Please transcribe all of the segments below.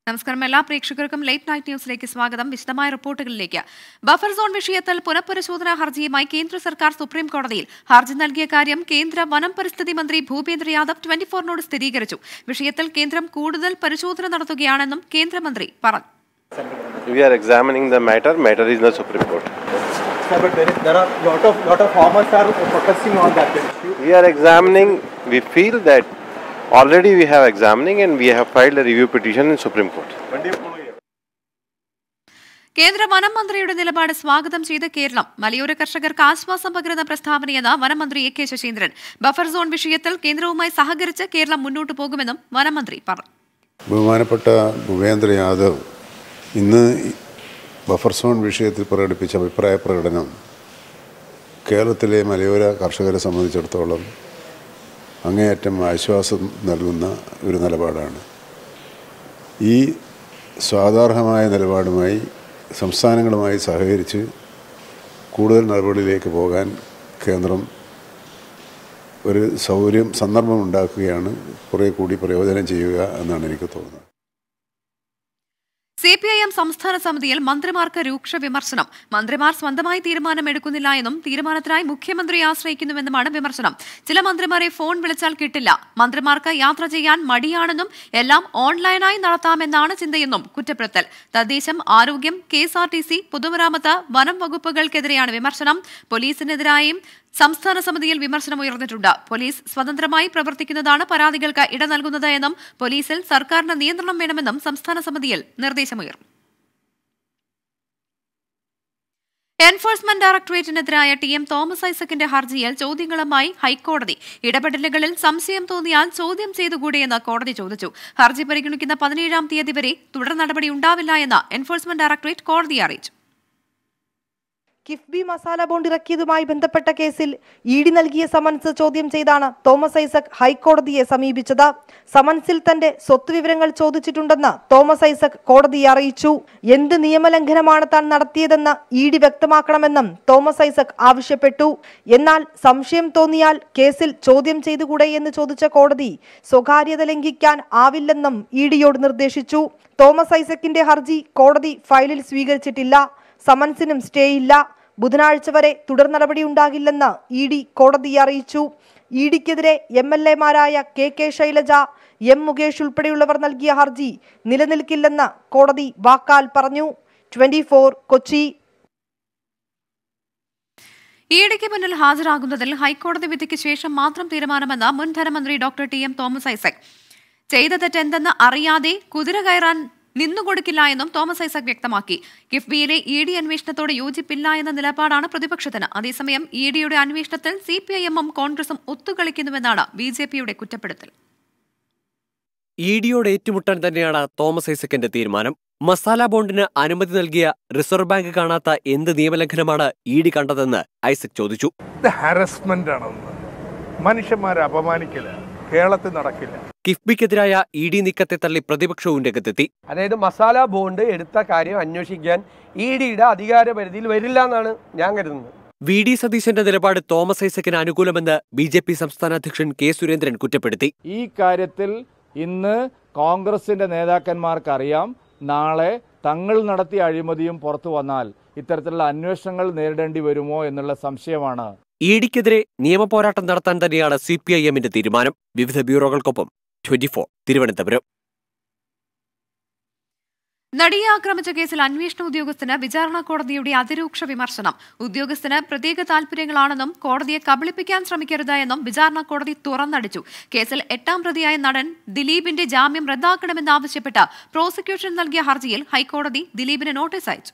നമസ്കാരം എല്ലാ പ്രേക്ഷകർക്കും ലേറ്റ് നൈറ്റ് ന്യൂസിലേക്ക് സ്വാഗതം വിശദമായ റിപ്പോർട്ടുകളിലേക്ക് ബഫർ സോൺ വിഷയത്തിൽ പുനഃപരിശോധനാ ഹർജിയുമായി കേന്ദ്ര സർക്കാർ സുപ്രീം കോടതിയിൽ ഹർജി നൽകിയ കാര്യം കേന്ദ്ര വനം പരിസ്ഥിതി മന്ത്രി ഭൂപേന്ദ്ര യാദവ് ട്വന്റി ഫോറിനോട് സ്ഥിരീകരിച്ചു വിഷയത്തിൽ കേന്ദ്രം കൂടുതൽ പരിശോധന നടത്തുകയാണെന്നും കേന്ദ്രമന്ത്രി പറഞ്ഞു We are examining the matter. Matter is in the Supreme Court. Sir, but there, is, there are lot of lot of farmers are protesting on that issue. We are examining. We feel that already we have examining and we have filed a review petition in Supreme Court. കേന്ദ്ര വനം മന്ത്രിയുടെ നിലപാട് സ്വാഗതം ചെയ്ത് കേരളം മലയോര കർഷകർക്ക് ആശ്വാസം പകരുന്ന പ്രസ്താവനയെന്ന് വനം മന്ത്രി എ കെ ശശീന്ദ്രൻ ബഫർ സോൺ വിഷയത്തിൽ കേന്ദ്രവുമായി സഹകരിച്ച് കേരളം മുന്നോട്ടു പോകുമെന്നും വനം മന്ത്രി പറഞ്ഞു ബഹുമാനപ്പെട്ട ഭൂപേന്ദ്ര യാദവ് ഇന്ന് ഈ ബഫർ സോൺ വിഷയത്തിൽ പ്രകടിപ്പിച്ച അഭിപ്രായ പ്രകടനം കേരളത്തിലെ മലയോര കർഷകരെ സംബന്ധിച്ചിടത്തോളം അങ്ങേയറ്റം ആശ്വാസം നൽകുന്ന ഒരു നിലപാടാണ് ഈ സ്വാധാർഹമായ നിലപാടുമായി സംസ്ഥാനങ്ങളുമായി സഹകരിച്ച് കൂടുതൽ നടപടിയിലേക്ക് പോകാൻ കേന്ദ്രം ഒരു സൗകര്യം സന്ദർഭം ഉണ്ടാക്കുകയാണ് കുറേ കൂടി പ്രയോജനം ചെയ്യുക എന്നാണ് എനിക്ക് തോന്നുന്നത് സി പി ഐ എം സംസ്ഥാന സമിതിയിൽ മന്ത്രിമാർക്ക് രൂക്ഷ വിമർശനം മന്ത്രിമാർ സ്വന്തമായി തീരുമാനമെടുക്കുന്നില്ല എന്നും തീരുമാനത്തിനായി മുഖ്യമന്ത്രിയെ ആശ്രയിക്കുന്നുവെന്നുമാണ് വിമർശനം ചില മന്ത്രിമാരെ ഫോൺ വിളിച്ചാൽ കിട്ടില്ല മന്ത്രിമാർക്ക് യാത്ര ചെയ്യാൻ മടിയാണെന്നും എല്ലാം ഓൺലൈനായി നടത്താമെന്നാണ് ചിന്തയെന്നും കുറ്റപ്പെടുത്തൽ തദ്ദേശം ആരോഗ്യം K S R T C പൊതുമരാമത്ത് വനം വകുപ്പുകൾക്കെതിരെയാണ് വിമർശനം പോലീസിനെതിരായും സംസ്ഥാന സമിതിയിൽ വിമർശനം ഉയർന്നിട്ടുണ്ട് പോലീസ് സ്വതന്ത്രമായി പ്രവർത്തിക്കുന്നതാണ് പരാതികൾക്ക് ഇട നൽകുന്നത് എന്നും പോലീസിൽ സർക്കാരിന് നിയന്ത്രണം വേണമെന്നും സംസ്ഥാന സമിതിയിൽ നിർദ്ദേശമുയർന്നു എൻഫോഴ്സ്മെന്റ് ഡയറക്ടറേറ്റിനെതിരായ ടി എം തോമസ് ഐസക്കിന്റെ ഹർജിയിൽ ചോദ്യങ്ങളുമായി ഹൈക്കോടതി ഇടപെടലുകളിൽ സംശയം തോന്നിയാൽ ചോദ്യം ചെയ്തുകൂടെയെന്ന് കോടതി ചോദിച്ചു ഹർജി പരിഗണിക്കുന്ന പതിനേഴാം തീയതി വരെ തുടർ നടപടി ഉണ്ടാവില്ല എന്ന് എൻഫോഴ്സ്മെന്റ് ഡയറക്ടറേറ്റ് കോടതിയെ അറിയിച്ചു കിഫ്ബി മസാല ബോണ്ട് ഇറക്കിയതുമായി ബന്ധപ്പെട്ട കേസിൽ ഇ ഡി നൽകിയ സമൻസ് ചോദ്യം ചെയ്താണ് തോമസ് ഐസക് ഹൈക്കോടതിയെ സമീപിച്ചത് സമൻസിൽ തന്റെ സ്വത്ത് വിവരങ്ങൾ ചോദിച്ചിട്ടുണ്ടെന്ന് തോമസ് ഐസക് കോടതിയെ അറിയിച്ചു എന്ത് നിയമലംഘനമാണ് താൻ നടത്തിയതെന്ന് ഇ ഡി വ്യക്തമാക്കണമെന്നും തോമസ് ഐസക് ആവശ്യപ്പെട്ടു എന്നാൽ സംശയം തോന്നിയാൽ കേസിൽ ചോദ്യം ചെയ്തുകൂടെ എന്ന് ചോദിച്ച കോടതി സ്വകാര്യത ലംഘിക്കാൻ ആവില്ലെന്നും ഇ ഡിയോട് നിർദ്ദേശിച്ചു തോമസ് ഐസക്കിന്റെ ഹർജി കോടതി ഫയലിൽ സ്വീകരിച്ചിട്ടില്ല സമൻസിനും സ്റ്റേ ഇല്ല ബുധനാഴ്ച വരെ തുടർ നടപടി ഉണ്ടാകില്ലെന്ന് ഇ ഡി കോടതിയെ അറിയിച്ചു ഇ ഡിക്കെതിരെ എം എൽ എമാരായ കെ കെ ശൈലജ എം മുകേഷ് ഉൾപ്പെടെയുള്ളവർ നൽകിയ ഹർജി നിലനിൽക്കില്ലെന്ന് കോടതി വാക്കാൽ പറഞ്ഞു ട്വന്റി കൊച്ചി ഇഡിക്ക് മുന്നിൽ ഹാജരാകുന്നതിൽ ഹൈക്കോടതി വിധിക്ക് ശേഷം മാത്രം തീരുമാനമെന്ന് മുൻ ധനമന്ത്രി doctor T M Thomas Isaac ചെയ്ത തെറ്റെന്തെന്ന് അറിയാതെ കുതിര കയറാൻ നിന്നുകൊടുക്കില്ല എന്നും തോമസ് ഐസക് വ്യക്തമാക്കി കിഫ്ബിയിലെ ഇ ഡി അന്വേഷണത്തോട് യോജിപ്പില്ല എന്ന നിലപാടാണ് പ്രതിപക്ഷത്തിന് അതേസമയം ഇ ഡിയുടെ അന്വേഷണത്തിൽ സി പി ഐ എമ്മും കോൺഗ്രസും ഒത്തുകളിക്കുന്നുവെന്നാണ് ബി ജെ പിയുടെ കുറ്റപ്പെടുത്തൽ ഇ ഡിയോട് ഏറ്റുമുട്ടാൻ തന്നെയാണ് തോമസ് ഐസക്കിന്റെ തീരുമാനം മസാല ബോണ്ടിന് അനുമതി നൽകിയ റിസർവ് ബാങ്ക് കാണാത്ത എന്ത് നിയമലംഘനമാണ് ഇ ഡി കണ്ടതെന്ന് ഐസക് ചോദിച്ചു ഇത് ഹാരസ്മെന്റ് ആണെന്ന് മനുഷ്യന്മാരെ അപമാനിക്കില്ല കേരളത്തിൽ നടക്കില്ല കിഫ്ബിക്കെതിരായ ഇ ഡി നീക്കത്തെ തള്ളി പ്രതിപക്ഷവും രംഗത്തെത്തി അതായത് മസാല ബോണ്ട് എടുത്ത കാര്യം അന്വേഷിക്കാൻ ഇ ഡിയുടെ അധികാര പരിധിയിൽ വരില്ല എന്നാണ് ഞാൻ കരുതുന്നത് വി ഡി സതീശന്റെ നിലപാട് തോമസ് ഐസക്കിന് അനുകൂലമെന്ന് ബി ജെ പി സംസ്ഥാന അധ്യക്ഷൻ കെ സുരേന്ദ്രൻ കുറ്റപ്പെടുത്തി ഈ കാര്യത്തിൽ ഇന്ന് കോൺഗ്രസിന്റെ നേതാക്കന്മാർക്കറിയാം നാളെ തങ്ങൾ നടത്തിയ അഴിമതിയും പുറത്തു വന്നാൽ ഇത്തരത്തിലുള്ള അന്വേഷണങ്ങൾ നേരിടേണ്ടി വരുമോ എന്നുള്ള സംശയമാണ് ഇ ഡിക്കെതിരെ നിയമപോരാട്ടം നടത്താൻ തന്നെയാണ് സി പി ഐ എമ്മിന്റെ തീരുമാനം വിവിധ ബ്യൂറോകൾക്കൊപ്പം ട്വന്റി ഫോർ തിരുവനന്തപുരം നടിയെ ആക്രമിച്ച കേസിൽ അന്വേഷണ ഉദ്യോഗസ്ഥന് വിചാരണ കോടതിയുടെ അതിരൂക്ഷ വിമർശനം ഉദ്യോഗസ്ഥന് പ്രത്യേക താൽപര്യങ്ങളാണെന്നും കോടതിയെ കബളിപ്പിക്കാൻ ശ്രമിക്കരുത് എന്നും വിചാരണ കോടതി തുറന്നടിച്ചു കേസിൽ എട്ടാം പ്രതിയായ നടൻ ദിലീപിന്റെ ജാമ്യം റദ്ദാക്കണമെന്നാവശ്യപ്പെട്ട് പ്രോസിക്യൂഷൻ നൽകിയ ഹർജിയിൽ ഹൈക്കോടതി ദിലീപിന് നോട്ടീസ് അയച്ചു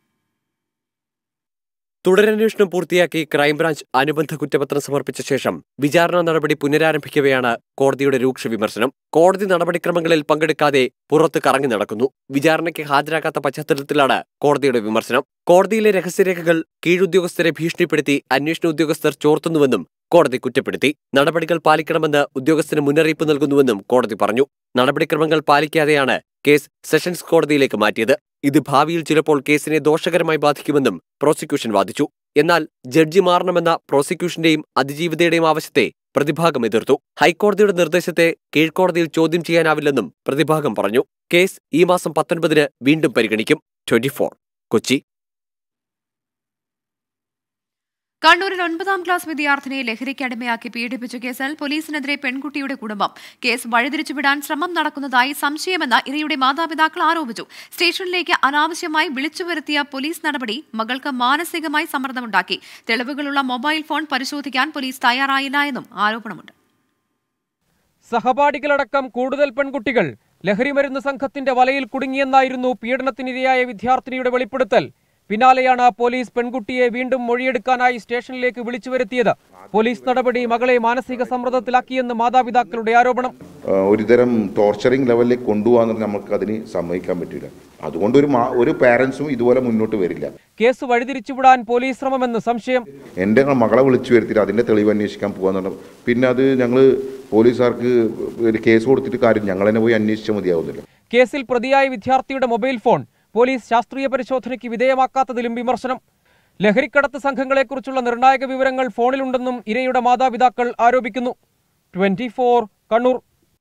തുടരന്വേഷണം പൂർത്തിയാക്കി ക്രൈംബ്രാഞ്ച് അനുബന്ധ കുറ്റപത്രം സമർപ്പിച്ച ശേഷം വിചാരണ നടപടി പുനരാരംഭിക്കവെയാണ് കോടതിയുടെ രൂക്ഷ വിമർശനം കോടതി നടപടിക്രമങ്ങളിൽ പങ്കെടുക്കാതെ പുറത്ത് കറങ്ങി നടക്കുന്നു വിചാരണയ്ക്ക് ഹാജരാകാത്ത പശ്ചാത്തലത്തിലാണ് കോടതിയുടെ വിമർശനം കോടതിയിലെ രഹസ്യരേഖകൾ കീഴുദ്യോഗസ്ഥരെ ഭീഷണിപ്പെടുത്തി അന്വേഷണ ഉദ്യോഗസ്ഥർ ചോർത്തുന്നുവെന്നും കോടതി കുറ്റപ്പെടുത്തി നടപടികൾ പാലിക്കണമെന്ന് ഉദ്യോഗസ്ഥന് മുന്നറിയിപ്പ് നൽകുന്നുവെന്നും കോടതി പറഞ്ഞു നടപടിക്രമങ്ങൾ പാലിക്കാതെയാണ് കേസ് സെഷൻസ് കോടതിയിലേക്ക് മാറ്റിയത് ഇത് ഭാവിയിൽ ചിലപ്പോൾ കേസിനെ ദോഷകരമായി ബാധിക്കുമെന്നും പ്രോസിക്യൂഷൻ വാദിച്ചു എന്നാൽ ജഡ്ജി മാറണമെന്ന പ്രോസിക്യൂഷന്റെയും അതിജീവിതയുടെയും ആവശ്യത്തെ പ്രതിഭാഗം എതിർത്തു ഹൈക്കോടതിയുടെ നിർദ്ദേശത്തെ കീഴ്ക്കോടതിയിൽ ചോദ്യം ചെയ്യാനാവില്ലെന്നും പ്രതിഭാഗം പറഞ്ഞു കേസ് ഈ മാസം പത്തൊൻപതിന് വീണ്ടും പരിഗണിക്കും ട്വന്റി കൊച്ചി കണ്ണൂരിൽ ഒൻപതാം ക്ലാസ് വിദ്യാർത്ഥിനിയെ ലഹരിക്ക് അടിമയാക്കി പീഡിപ്പിച്ച കേസിൽ പോലീസിനെതിരെ പെൺകുട്ടിയുടെ കുടുംബം കേസ് വഴിതിരിച്ചുവിടാൻ ശ്രമം നടക്കുന്നതായി സംശയമെന്ന് ഇരയുടെ മാതാപിതാക്കൾ ആരോപിച്ചു സ്റ്റേഷനിലേക്ക് അനാവശ്യമായി വിളിച്ചു വരുത്തിയ പോലീസ് നടപടി മകൾക്ക് മാനസികമായി സമ്മർദ്ദമുണ്ടാക്കി തെളിവുകളുള്ള മൊബൈൽ ഫോൺ പരിശോധിക്കാൻ പോലീസ് തയ്യാറായില്ല എന്നും ആരോപണമുണ്ട് സഹപാഠികളടക്കം കൂടുതൽ പെൺകുട്ടികൾ ലഹരിമരുന്ന് സംഘത്തിന്റെ വലയിൽ കുടുങ്ങിയെന്നായിരുന്നു പീഡനത്തിനിരയായ വിദ്യാർത്ഥിനിയുടെ വെളിപ്പെടുത്തൽ പിന്നാലെയാണ് പോലീസ് പെൺകുട്ടിയെ വീണ്ടും മൊഴിയെടുക്കാനായി സ്റ്റേഷനിലേക്ക് വിളിച്ചു വരുത്തിയത് പോലീസ് നടപടി മകളെ മാനസിക സമ്മർദ്ദത്തിലാക്കിയെന്ന് മാതാപിതാക്കളുടെ ആരോപണം ആഹ് ഒരുതരം ടോർച്ചറിങ് ലെവലിലേക്ക് കൊണ്ടുപോകാൻ നമുക്ക് അതിന് സമ്മതിക്കാൻ പറ്റില്ല അതുകൊണ്ട് ഒരു മാ ഒരു പാരൻസും ഇതുപോലെ മുന്നോട്ട് വരില്ല കേസ് വഴിതിരിച്ചുവിടാൻ പോലീസ് ശ്രമമെന്ന് സംശയം എൻ്റെ മകളെ വിളിച്ചു വരുത്തിയിട്ട് അതിൻ്റെ തെളിവ് അന്വേഷിക്കാൻ പോകാന്ന് പറഞ്ഞു പിന്നെ അത് ഞങ്ങൾ പോലീസുകാർക്ക് ഒരു കേസ് കൊടുത്തിട്ട് കാര്യം ഞങ്ങൾ തന്നെ പോയി അന്വേഷിച്ചാൽ മതിയാവുന്നില്ല കേസിൽ പ്രതിയായ വിദ്യാർത്ഥിയുടെ മൊബൈൽ ഫോൺ പോലീസ് ശാസ്ത്രീയ പരിശോധനയ്ക്ക് വിധേയമാക്കാത്തതിലും വിമർശനം ലഹരിക്കടത്ത് സംഘങ്ങളെക്കുറിച്ചുള്ള നിർണായക വിവരങ്ങൾ ഫോണിലുണ്ടെന്നും ഇരയുടെ മാതാപിതാക്കൾ ആരോപിക്കുന്നു ട്വന്റി കണ്ണൂർ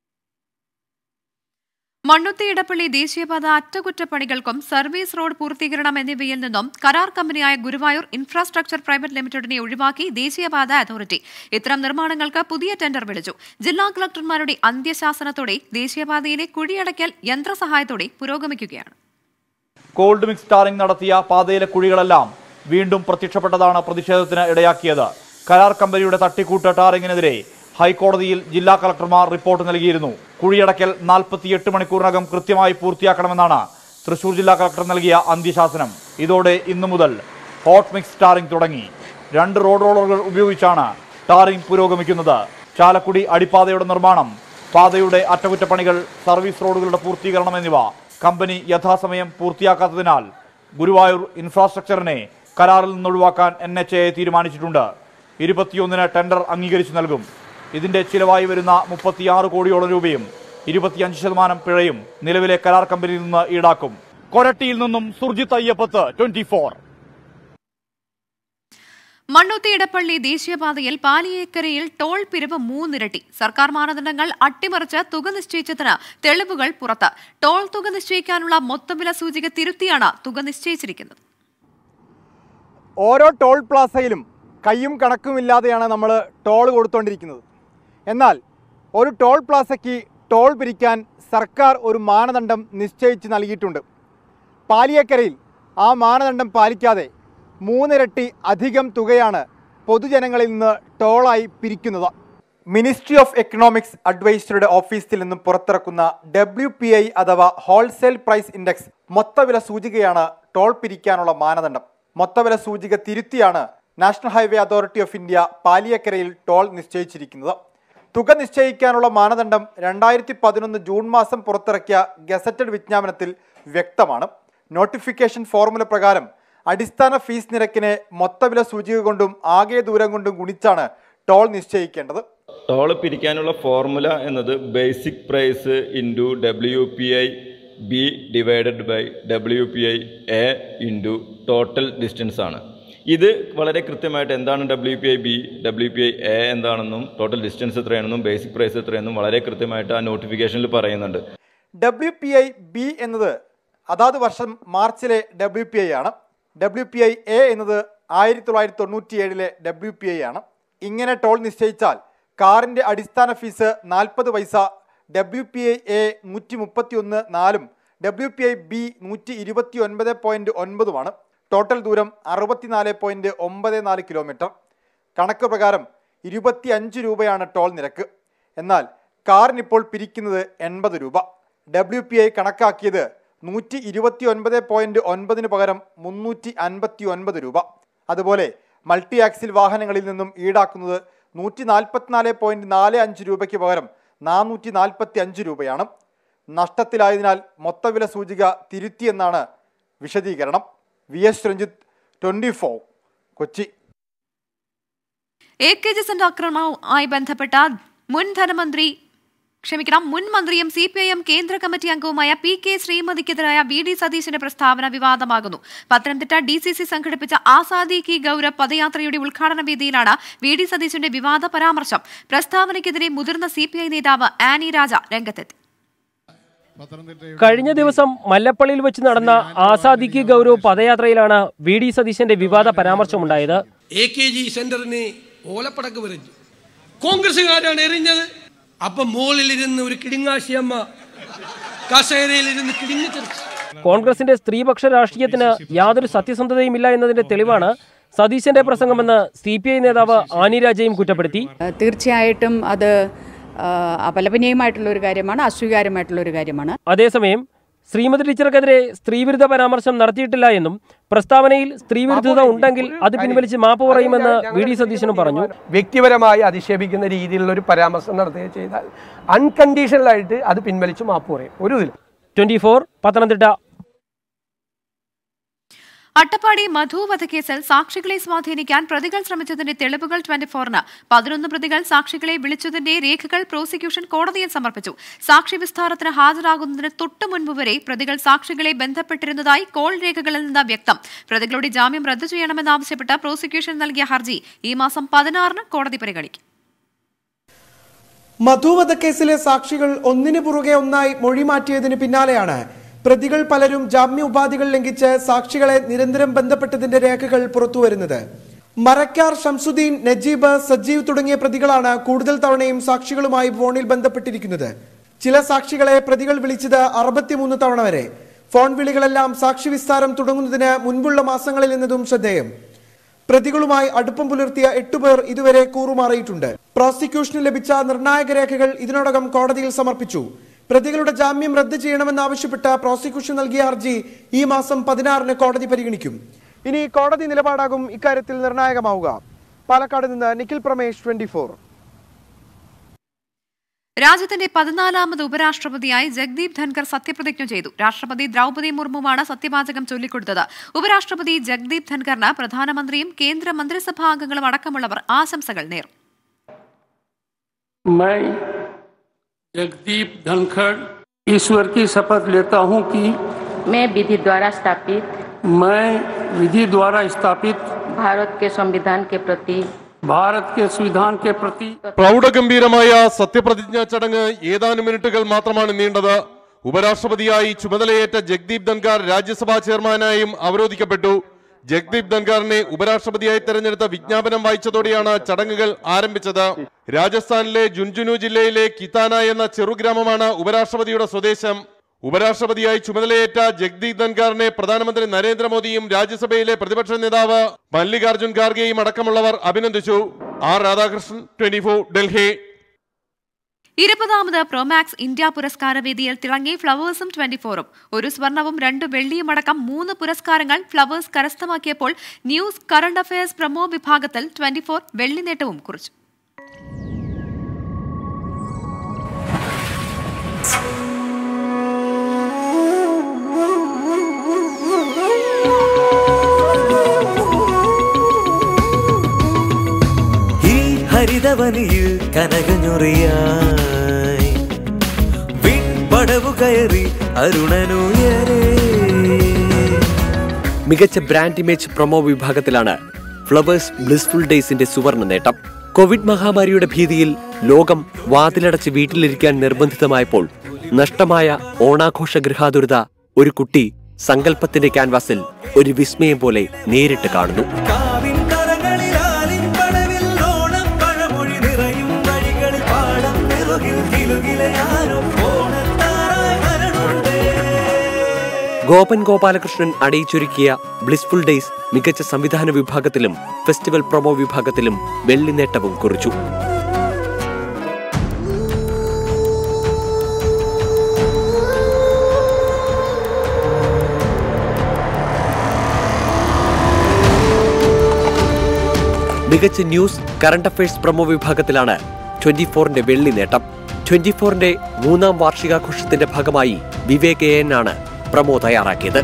മണ്ണുത്തി ഇടപ്പള്ളി ദേശീയപാത അറ്റകുറ്റപ്പണികൾക്കും സർവീസ് റോഡ് പൂർത്തീകരണം എന്നിവയിൽ നിന്നും കരാർ കമ്പനിയായ ഗുരുവായൂർ ഇൻഫ്രാസ്ട്രക്ചർ പ്രൈവറ്റ് ലിമിറ്റഡിനെ ഒഴിവാക്കി ദേശീയപാത അതോറിറ്റി ഇത്തരം നിർമ്മാണങ്ങൾക്ക് പുതിയ ടെൻഡർ വിളിച്ചു ജില്ലാ കളക്ടർമാരുടെ അന്ത്യശാസനത്തോടെ ദേശീയപാതയിലെ കുഴിയടയ്ക്കൽ യന്ത്രസഹായത്തോടെ പുരോഗമിക്കുകയാണ് കോൾഡ് മിക്സ് ടാറിംഗ് നടത്തിയ പാതയിലെ കുഴികളെല്ലാം വീണ്ടും പ്രത്യക്ഷപ്പെട്ടതാണ് പ്രതിഷേധത്തിന് ഇടയാക്കിയത് കരാർ കമ്പനിയുടെ തട്ടിക്കൂട്ട് ടാറിങ്ങിനെതിരെ ഹൈക്കോടതിയിൽ ജില്ലാ കളക്ടർമാർ റിപ്പോർട്ട് നൽകിയിരുന്നു കുഴിയടക്കൽ നാൽപ്പത്തിയെട്ട് മണിക്കൂറിനകം കൃത്യമായി പൂർത്തിയാക്കണമെന്നാണ് തൃശൂർ ജില്ലാ കളക്ടർ നൽകിയ അന്ത്യശാസനം ഇതോടെ ഇന്നു മുതൽ ഹോട്ട് മിക്സ് ടാറിംഗ് തുടങ്ങി രണ്ട് റോഡ് റോളറുകൾ ഉപയോഗിച്ചാണ് ടാറിംഗ് പുരോഗമിക്കുന്നത് ചാലക്കുടി അടിപ്പാതയുടെ നിർമ്മാണം പാതയുടെ അറ്റകുറ്റപ്പണികൾ സർവീസ് റോഡുകളുടെ പൂർത്തീകരണം എന്നിവ കമ്പനി യഥാസമയം പൂർത്തിയാക്കാത്തതിനാൽ ഗുരുവായൂർ ഇൻഫ്രാസ്ട്രക്ചറിനെ കരാറിൽ നിന്ന് ഒഴിവാക്കാൻ എൻ എച്ച് എ തീരുമാനിച്ചിട്ടുണ്ട് ഇരുപത്തിയൊന്നിന് ടെൻഡർ അംഗീകരിച്ചു നൽകും ഇതിന്റെ ചിലവായി വരുന്ന മുപ്പത്തിയാറ് കോടിയോളം രൂപയും ഇരുപത്തിയഞ്ച് ശതമാനം പിഴയും നിലവിലെ കരാർ കമ്പനിയിൽ നിന്ന് ഈടാക്കും കൊരട്ടിയിൽ നിന്നും സുർജിത്ത് അയ്യപ്പത്ത് ട്വന്റി ഫോർ മണ്ണുത്തി ഇടപ്പള്ളി ദേശീയപാതയിൽ പാലിയേക്കരയിൽ ടോൾ പിരിവ് മൂന്നിരട്ടി സർക്കാർ മാനദണ്ഡങ്ങൾ അട്ടിമറിച്ച് തുക നിശ്ചയിച്ചതിന് തെളിവുകൾ പുറത്ത് ടോൾ തുക നിശ്ചയിക്കാനുള്ള മൊത്തവില സൂചിക തിരുത്തിയാണ് തുക നിശ്ചയിച്ചിരിക്കുന്നത് ഓരോ ടോൾ പ്ലാസയിലും കയ്യും കണക്കുമില്ലാതെയാണ് നമ്മൾ ടോൾ കൊടുത്തുകൊണ്ടിരിക്കുന്നത് എന്നാൽ ഒരു ടോൾ പ്ലാസയ്ക്ക് ടോൾ പിരിക്കാൻ സർക്കാർ ഒരു മാനദണ്ഡം നിശ്ചയിച്ച് നൽകിയിട്ടുണ്ട് പാലിയേക്കരയിൽ ആ മാനദണ്ഡം പാലിക്കാതെ മൂന്നിരട്ടി അധികം തുകയാണ് പൊതുജനങ്ങളിൽ നിന്ന് ടോളായി പിരിക്കുന്നത് മിനിസ്ട്രി ഓഫ് എക്കണോമിക്സ് അഡ്വൈസറുടെ ഓഫീസിൽ നിന്നും പുറത്തിറക്കുന്ന ഡബ്ല്യു പി ഐ അഥവാ ഹോൾസെയിൽ പ്രൈസ് ഇൻഡെക്സ് മൊത്തവില സൂചികയാണ് ടോൾ പിരിക്കാനുള്ള മാനദണ്ഡം മൊത്തവില സൂചിക തിരുത്തിയാണ് national highway authority of India പാലിയക്കരയിൽ ടോൾ നിശ്ചയിച്ചിരിക്കുന്നത് തുക നിശ്ചയിക്കാനുള്ള മാനദണ്ഡം രണ്ടായിരത്തി പതിനൊന്ന് ജൂൺ മാസം പുറത്തിറക്കിയ ഗസറ്റഡ് വിജ്ഞാപനത്തിൽ വ്യക്തമാണ് നോട്ടിഫിക്കേഷൻ ഫോർമുല പ്രകാരം അടിസ്ഥാന ഫീസ് നിരക്കിനെ മൊത്തവില സൂചിക കൊണ്ടും ആകെ ദൂരം കൊണ്ടും ഗുണിച്ചാണ് ടോൾ നിശ്ചയിക്കേണ്ടത് ടോൾ പിരിക്കാനുള്ള ഫോർമുല എന്നത് basic price into W P I B divided by W P I A into total distance ആണ് ഇത് വളരെ കൃത്യമായിട്ട് എന്താണ് W P I B W P I A എന്താണെന്നും ടോട്ടൽ ഡിസ്റ്റൻസ് എത്രയാണെന്നും ബേസിക് പ്രൈസ് എത്രയാണെന്നും വളരെ കൃത്യമായിട്ട് ആ നോട്ടിഫിക്കേഷനിൽ പറയുന്നുണ്ട് ഡബ്ല്യു പി ഐ ബി എന്നത് അതാത് വർഷം മാർച്ചിലെ ഡബ്ല്യു പി ഐ ആണ് ഡബ്ല്യു പി ഐ എ എന്നത് ആയിരത്തി തൊള്ളായിരത്തി തൊണ്ണൂറ്റി ഏഴിലെ ഡബ്ല്യു പി ഐ ആണ് ഇങ്ങനെ ടോൾ നിശ്ചയിച്ചാൽ കാറിൻ്റെ അടിസ്ഥാന ഫീസ് നാൽപ്പത് പൈസ ഡബ്ല്യു പി ഐ എ നൂറ്റി മുപ്പത്തി ഒന്ന് നാലും ഡബ്ല്യു പി ഐ ബി നൂറ്റി ഇരുപത്തി ഒൻപത് പോയിൻറ്റ് ഒൻപതുമാണ് ടോട്ടൽ ദൂരം അറുപത്തിനാല് പോയിൻറ്റ് ഒമ്പത് നാല് കിലോമീറ്റർ കണക്ക് പ്രകാരം ഇരുപത്തി അഞ്ച് രൂപയാണ് ടോൾ നിരക്ക് എന്നാൽ കാറിനിപ്പോൾ പിരിക്കുന്നത് എൺപത് രൂപ ഡബ്ല്യു പി ഐ കണക്കാക്കിയത് നൂറ്റി ഇരുപത്തി ഒൻപത് പോയിൻറ്റ് ഒൻപതിന് പകരം മുന്നൂറ്റി അൻപത്തി ഒൻപത് രൂപ അതുപോലെ മൾട്ടി ആക്സിൽ വാഹനങ്ങളിൽ നിന്നും ഈടാക്കുന്നത് നൂറ്റി നാൽപ്പത്തിനാല് പോയിൻറ്റ് നാല് അഞ്ച് രൂപയ്ക്ക് പകരം നാനൂറ്റി നാൽപ്പത്തി അഞ്ച് രൂപയാണ് നഷ്ടത്തിലായതിനാൽ മൊത്തവില സൂചിക തിരുത്തിയെന്നാണ് വിശദീകരണം V S Ranjith twenty four Kochi A K G centre ആക്രമണവുമായി ബന്ധപ്പെട്ട മുൻ ധനമന്ത്രി ക്ഷമിക്കണം മുൻ മന്ത്രിയും സി പി ഐ എം കേന്ദ്ര കമ്മിറ്റി അംഗവുമായ പി കെ ശ്രീമതിക്കെതിരായ വി ഡി സതീശന്റെ പ്രസ്താവന വിവാദമാകുന്നു പത്തനംതിട്ട ഡി സി സി സംഘടിപ്പിച്ച ആസാദി കി ഗൌരവ് പദയാത്രയുടെ ഉദ്ഘാടന വേദിയിലാണ് വി ഡി സതീശന്റെ വിവാദ പരാമർശം പ്രസ്താവനയ്ക്കെതിരെ മുതിർന്ന സി പി ഐ നേതാവ് ആനി രാജ രംഗത്തെത്തി കഴിഞ്ഞ ദിവസം മല്ലപ്പള്ളിയിൽ വെച്ച് നടന്ന ആസാദിക്ക് ഗൗരവ് പദയാത്രയിലാണ് വി ഡി സതീശന്റെ വിവാദ പരാമർശമുണ്ടായത് എ കെ ജി സെന്ററിന് ഓലപ്പടക്ക് വരച്ചു കോൺഗ്രസ്സുകാരാണ് എറിഞ്ഞത് അപ്പം മുകളിലിരുന്ന് ഒരു കിടുങ്ങാശിയമ്മ കസേരയിലിരുന്ന് കിടുങ്ങി തെറിച്ചു കോൺഗ്രസിന്റെ സ്ത്രീപക്ഷ രാഷ്ട്രീയത്തിന് യാതൊരു സത്യസന്ധതയുമില്ല എന്നതിന്റെ തെളിവാണ് സതീശന്റെ പ്രസംഗമെന്ന് സി പി ഐ നേതാവ് ആനി രാജയും കുറ്റപ്പെടുത്തി തീർച്ചയായിട്ടും അത് ആ, അപലപനീയമായിട്ടുള്ള ഒരു കാര്യമാണ് അസ്വീകാര്യമായിട്ടുള്ള ഒരു കാര്യമാണ് അതേസമയം ശ്രീമതി ടീച്ചർക്കെതിരെ സ്ത്രീവിരുദ്ധ പരാമർശം നടത്തിയിട്ടില്ല എന്നും പ്രസ്താവനയിൽ സ്ത്രീവിരുദ്ധത ഉണ്ടെങ്കിൽ അത് പിൻവലിച്ച് മാപ്പ് പറയുമെന്ന് വി ഡി സതീശനും പറഞ്ഞു വ്യക്തിപരമായി അധിക്ഷേപിക്കുന്ന രീതിയിലുള്ള ഒരു പരാമർശം നടത്തുക ചെയ്താൽ അൺകണ്ടീഷണലായിട്ട് അത് പിൻവലിച്ച് മാപ്പ് പറയും ഒരു ഇതിൽ ട്വന്റി ഫോർ പത്തനംതിട്ട അട്ടപ്പാടി മധു വധക്കേസിൽ സാക്ഷികളെ സ്വാധീനിക്കാൻ പ്രതികൾ ശ്രമിച്ചതിന്റെ തെളിവുകൾ ട്വന്റി ഫോറിന് പതിനൊന്ന് പ്രതികൾ സാക്ഷികളെ വിളിച്ചതിന്റെ രേഖകൾ പ്രോസിക്യൂഷൻ കോടതിയിൽ സമർപ്പിച്ചു സാക്ഷി വിസ്താരത്തിന് ഹാജരാകുന്നതിന് തൊട്ടു മുൻപ് വരെ പ്രതികൾ സാക്ഷികളെ ബന്ധപ്പെട്ടിരുന്നതായി കോൾ രേഖകളിൽ നിന്ന് വ്യക്തം പ്രതികളുടെ ജാമ്യം റദ്ദു ചെയ്യണമെന്നാവശ്യപ്പെട്ട് പ്രോസിക്യൂഷൻ നൽകിയ ഹർജി ഈ മാസം പതിനാറിന് കോടതി പരിഗണിക്കും മധുവധക്കേസിലെ സാക്ഷികൾ ഒന്നിനു പുറകെ ഒന്നായി മൊഴി മാറ്റിയതിന് പിന്നാലെയാണ് പ്രതികൾ പലരും ജാമ്യ ഉപാധികൾ ലംഘിച്ച് സാക്ഷികളെ നിരന്തരം ബന്ധപ്പെട്ടതിന്റെ രേഖകൾ പുറത്തുവരുന്നത് മരക്കാർ ഷംസുദ്ദീൻ നജീബ് സജീവ് തുടങ്ങിയ പ്രതികളാണ് കൂടുതൽ തവണയും സാക്ഷികളുമായി ഫോണിൽ ബന്ധപ്പെട്ടിരിക്കുന്നത് ചില സാക്ഷികളെ പ്രതികൾ വിളിച്ചത് അറുപത്തിമൂന്ന് തവണ വരെ ഫോൺ വിളികളെല്ലാം സാക്ഷി വിസ്താരം തുടങ്ങുന്നതിന് മുൻപുള്ള മാസങ്ങളിൽ എന്നതും ശ്രദ്ധേയം പ്രതികളുമായി അടുപ്പം പുലർത്തിയ എട്ടുപേർ ഇതുവരെ കൂറുമാറിയിട്ടുണ്ട് പ്രോസിക്യൂഷന് ലഭിച്ച നിർണായക രേഖകൾ ഇതിനോടകം കോടതിയിൽ സമർപ്പിച്ചു പ്രതികളുടെ ജാമ്യം റദ്ദ് ചെയ്യണമെന്നാവശ്യപ്പെട്ട് പ്രോസിക്യൂഷൻ നൽകിയ ഹർജി ഈ മാസം പതിനാറിന് കോടതി പരിഗണിക്കും ഇനി കോടതി നിലപാടാകും ഇക്കാര്യത്തിൽ നിർണായകമാവുക പാലക്കാട് നിന്ന് നിഖിൽ പ്രമേഷ് ട്വന്റി രാജ്യത്തിന്റെ പതിനാലാമത് ഉപരാഷ്ട്രപതിയായി ജഗ്ദീപ് ധൻകർ സത്യപ്രതിജ്ഞ ചെയ്തു രാഷ്ട്രപതി ദ്രൗപദി മുർമുവാണ് സത്യവാചകം ചൊല്ലിക്കൊടുത്തത് ഉപരാഷ്ട്രപതി ജഗ്ദീപ് ധൻകറിന് പ്രധാനമന്ത്രിയും കേന്ദ്ര മന്ത്രിസഭാ അംഗങ്ങളും അടക്കമുള്ളവർ ആശംസകൾ നേർന്നു मैं जगदीप धनखड़ ईश्वर की शपथ लेता हूं कि मैं विधि द्वारा स्थापित मैं विधि द्वारा स्थापित भारत के संविधान के प्रति भारत के संविधान के प्रति പ്രൗഢഗംഭീരമായ സത്യപ്രതിജ്ഞാ ചടങ്ങ് ഏതാനും മിനിറ്റുകൾ മാത്രമാണ് നീണ്ടത് ഉപരാഷ്ട്രപതിയായി ചുമതലയേറ്റ ജഗ്ദീപ് ധൻഖാർ രാജ്യസഭാ ചെയർമാനായും അവരോധിക്കപ്പെട്ടു ജഗ്ദീപ് ധൻഖാറിനെ ഉപരാഷ്ട്രപതിയായി തെരഞ്ഞെടുത്ത വിജ്ഞാപനം വായിച്ചതോടെയാണ് ചടങ്ങുകൾ ആരംഭിച്ചത് രാജസ്ഥാനിലെ ജുൻജുനു ജില്ലയിലെ കിതാന എന്ന ചെറുഗ്രാമമാണ് ഉപരാഷ്ട്രപതിയുടെ സ്വദേശം ഉപരാഷ്ട്രപതിയായി ചുമതലയേറ്റ ജഗ്ദീപ് ധൻഖാറിനെ പ്രധാനമന്ത്രി നരേന്ദ്രമോദിയും രാജ്യസഭയിലെ പ്രതിപക്ഷ നേതാവ് മല്ലികാർജുൻ ഖാർഗെയും അടക്കമുള്ളവർ അഭിനന്ദിച്ചു ആർ രാധാകൃഷ്ണൻ ട്വന്റി ഡൽഹി ഇരുപതാമത് പ്രൊമാക്സ് ഇന്ത്യ പുരസ്കാര വേദിയിൽ തിളങ്ങി ഫ്ലവേഴ്സും ട്വന്റി ഫോറും ഒരു സ്വർണവും രണ്ട് വെള്ളിയും അടക്കം മൂന്ന് പുരസ്കാരങ്ങൾ ഫ്ലവേഴ്സ് കരസ്ഥമാക്കിയപ്പോൾ ന്യൂസ് കറണ്ട് അഫയേഴ്സ് പ്രമോ വിഭാഗത്തിൽ ട്വന്റി ഫോർ വെള്ളി നേട്ടവും കുറിച്ചു ഈ ഹരിതവനിയിൽ കനകഞ്ഞുറിയായി വിൺപടവു കയറി അരുണനുയരേ മികച്ച ബ്രാൻഡ് ഇമേജ് പ്രൊമോ വിഭാഗത്തിലാണ് ഫ്ലവേഴ്സ് ബ്ലിസ്ഫുൾ ഡേയ്സിന്റെ സുവർണ നേട്ടം കോവിഡ് മഹാമാരിയുടെ ഭീതിയിൽ ലോകം വാതിലടച്ച് വീട്ടിലിരിക്കാൻ നിർബന്ധിതമായപ്പോൾ നഷ്ടമായ ഓണാഘോഷ ഗൃഹാതുരത ഒരു കുട്ടി സങ്കല്പത്തിന്റെ ക്യാൻവാസിൽ ഒരു വിസ്മയം പോലെ നേരിട്ട് കാണുന്നു കാവിൻ കരകളിലാലിൻ പടവിൽ ഓണം പഴമൊഴി നിറയും വഴികളിൽ പാടം നിറുകിൽ കിലുകിലയാനും ഓണത്താറായി വരണുണ്ടേ ഗോപൻ ഗോപാലകൃഷ്ണൻ അണിയിച്ചൊരുക്കിയ ബ്ലിസ്ഫുൾ ഡേയ്സ് മികച്ച സംവിധാന വിഭാഗത്തിലും ഫെസ്റ്റിവൽ പ്രൊമോ വിഭാഗത്തിലും വെള്ളി നേട്ടവും കുറിച്ചു മികച്ച ന്യൂസ് കറണ്ട് അഫയേഴ്സ് പ്രൊമോ വിഭാഗത്തിലാണ് ട്വന്റി ഫോറിന്റെ വെള്ളി നേട്ടം ട്വന്റി ഫോറിന്റെ മൂന്നാം വാർഷികാഘോഷത്തിന്റെ ഭാഗമായി വിവേക് എ എൻ ആണ് പ്രൊമോ തയ്യാറാക്കിയത്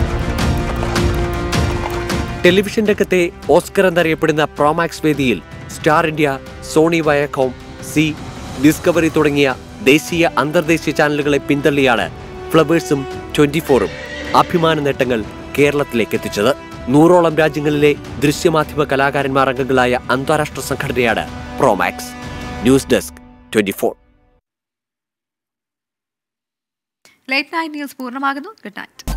ടെലിവിഷൻ രംഗത്തെ ഓസ്കർ എന്നറിയപ്പെടുന്ന പ്രോമാക്സ് വേദിയിൽ Star India Sony Viacom Zee Discovery തുടങ്ങിയ ദേശീയ അന്തർദേശീയ ചാനലുകളെ പിന്തള്ളിയാണ് ഫ്ലവേഴ്സും ട്വന്റി ഫോറും അഭിമാന നേട്ടങ്ങൾ കേരളത്തിലേക്ക് എത്തിച്ചത് നൂറോളം രാജ്യങ്ങളിലെ ദൃശ്യമാധ്യമ കലാകാരന്മാർ അംഗങ്ങളായ അന്താരാഷ്ട്ര സംഘടനയാണ് Promax news desk twenty four late night news പൂർണ്ണമാകുന്നു ഗുഡ് നൈറ്റ്